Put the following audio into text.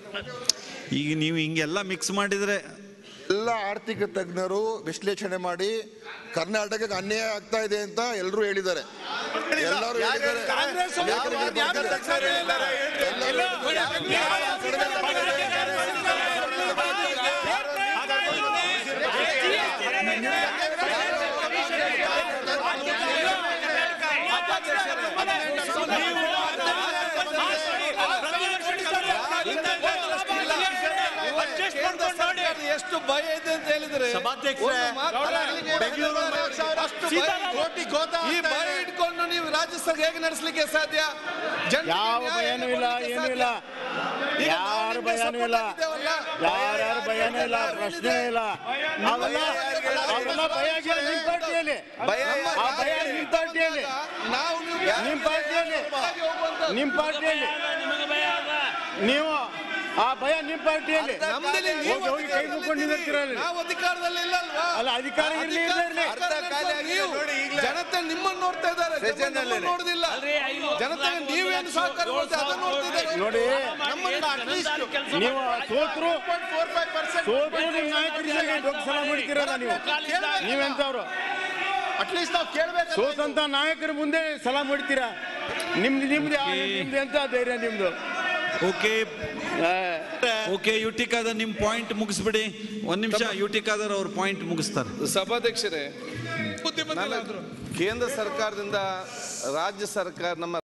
ಈಗ ನೀವು ಹಿಂಗೆಲ್ಲ ಮಿಕ್ಸ್ ಮಾಡಿದ್ರೆ ಎಲ್ಲ ಆರ್ಥಿಕ ತಜ್ಞರು ವಿಶ್ಲೇಷಣೆ ಮಾಡಿ ಕರ್ನಾಟಕಕ್ಕೆ ಅನ್ಯಾಯ ಆಗ್ತಾ ಇದೆ ಅಂತ ಎಲ್ಲರೂ ಹೇಳಿದ್ದಾರೆ ಎಲ್ಲರೂ ಹೇಳಿದ್ದಾರೆ ಲೇಖನಗಳು ಬರ್ತಿದೆ. ಎಷ್ಟು ಭಯ ಇದೆ ಅಂತ ಹೇಳಿದ್ರೆ ಸಭಾಧ್ಯಕ್ಷರೇ, ಒಂದು ಮಾತಾಡಲಿಕ್ಕೆ ಬೆಂಗಳೂರು ಅಷ್ಟು ಭಯ ಕೋಟಿ ಗೋತಾ ಈ ಭಯ ಇಟ್ಕೊಂಡು ನೀವು ರಾಜ್ಯಸಭೆ ಹೇಗೆ ನಡೆಸಲಿಕ್ಕೆ ಸಾಧ್ಯ ಜನರಿಗೆ ಯಾವ ನ್ಯಾಯ ಭಯನೂ ಇಲ್ಲ ಕೊಡ್ಲಿಕ್ಕೆ ಏನೂ ಸಾಧ್ಯ? ಇಲ್ಲ ಈಗ ನಾವು ಯಾರ ನಿಮ್ಗೆ ಭಯನೂ ಇಲ್ಲ support ಆಗಿದ್ದೇವಲ್ಲ? ಯಾರ್ಯಾರ ಭಯನೂ ಇಲ್ಲ ಪ್ರಶ್ನೆ ಇಲ್ಲ ಅವೆಲ್ಲ ಅವೆಲ್ಲ ಭಯ ಆಗಿಲ್ಲ ನಿಮ್ ಪಾರ್ಟಿಯಲ್ಲಿ ಆ ಭಯ ನಿಮ್ ಪಾರ್ಟಿಯಲ್ಲಿ ನಾವು ನೀವು ನಿಮ್ ಪಾರ್ಟಿಯಲ್ಲಿ ನಿಮ್ ಪಾರ್ಟಿಯಲ್ಲಿ ನೀವು ಆ ಭಯ ನಿಮ್ ಪಾರ್ಟಿಯಲ್ಲಿ ನಮ್ದಲ್ಲಿ ನೀವು ಹೋಗಿ ಹೋಗಿ ಕೈ ಮುಕ್ಕೊಂಡು ನಿಂತಿರ್ತೀರ ಅಲ್ಲಿ. ನಾವು ಅಧಿಕಾರದಲ್ಲಿ ಇಲ್ಲ ಅಲ್ವಾ ಅಲ್ಲ ಅಧಿಕಾರ ಇರ್ಲಿ ಇರ್ಲಿ ಇರ್ಲಿ ನೀವು ಜನತೆ ನಿಮ್ಮನ್ನು ನೋಡ್ತಾ ಇದ್ದಾರೆ ನಮ್ಮನ್ನು ನೋಡುದಿಲ್ಲ ಜನತೆಗೆ ನೀವೇನು ಸಹಕಾರ ಕೊಡ್ತೀರಿ ಅದನ್ನು ನೋಡ್ತಿದ್ದಾರೆ ನೋಡಿ ನೀವು ಸೋತ್ರು ಸೋತ್ರು ನಿಮ್ ನಾಯಕರಿಗೆ ದೊಡ್ಡ ಸಲ ಮಾಡ್ತೀರಲ್ಲ ನೀವು ನೀವೆಂತವ್ರು ಅಟ್ಲೀಸ್ಟ್ ನಾವು ಕೇಳ್ಬೇಕು ಸೋತಂತ ನಾಯಕರ ಮುಂದೆ ಸಲ ಮಾಡ್ತೀರಾ ನಿಮ್ದು ನಿಮ್ದು ಯಾವ- ನಿಮ್ದು ಎಂತ ಧೈರ್ಯ ನಿಮ್ದು ಓಕೆ ಆ, ಓಕೆ ಯುಟಿಕಾದರ್ ನಿಮ್ಮ ಪಾಯಿಂಟ್ ಮುಗಿಸ್ಬಿಡಿ ಒಂದ್ ನಿಮಿಷ ಯುಟಿಕಾದರ್ ಅವ್ರ ಪಾಯಿಂಟ್ ಮುಗಿಸ್ತಾರೆ ಸಭಾಧ್ಯಕ್ಷರೇ ನಾನು ಕೇಂದ್ರ ಸರ್ಕಾರದಿಂದ ರಾಜ್ಯ ಸರ್ಕಾರ ನಮ್ಮ